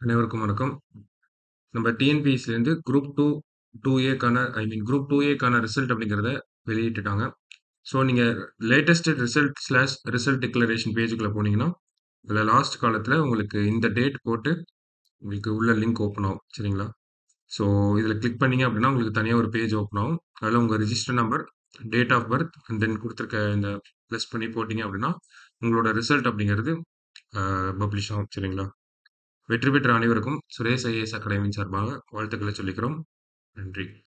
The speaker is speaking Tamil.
அனைவருக்கும் வணக்கம். நம்ம டிஎன்பிஎஸ்சிலேருந்து குரூப் 2, 2ஏக்கான ஐ மீன் குரூப் 2ஏக்கான ரிசல்ட் அப்படிங்கிறத வெளியிட்டுட்டாங்க. ஸோ நீங்க latest result slash result declaration பேஜுக்குள்ள போனீங்கன்னா, அதில லாஸ்ட் காலத்தில உங்களுக்கு இந்த டேட் போட்டு உங்களுக்கு உள்ள லிங்க் ஓப்பன் ஆகும். சரிங்களா? ஸோ இதில கிளிக் பண்ணீங்க அப்படின்னா, உங்களுக்கு தனியா ஒரு பேஜ் ஓப்பன் ஆகும். அதில உங்க register number, date of birth and then குடுத்திருக்க இந்த ப்ளஸ் பண்ணி போட்டீங்க அப்படின்னா, உங்களோட ரிசல்ட் அப்படிங்கிறது அ பப்ளிஷ் ஆகும். சரிங்களா? வெற்றி பெற்ற அனைவருக்கும் சுரேஷ் ஐஏஎஸ் அகாடமியின் சார்பாக வாழ்த்துக்களை சொல்லிக்கிறோம். நன்றி.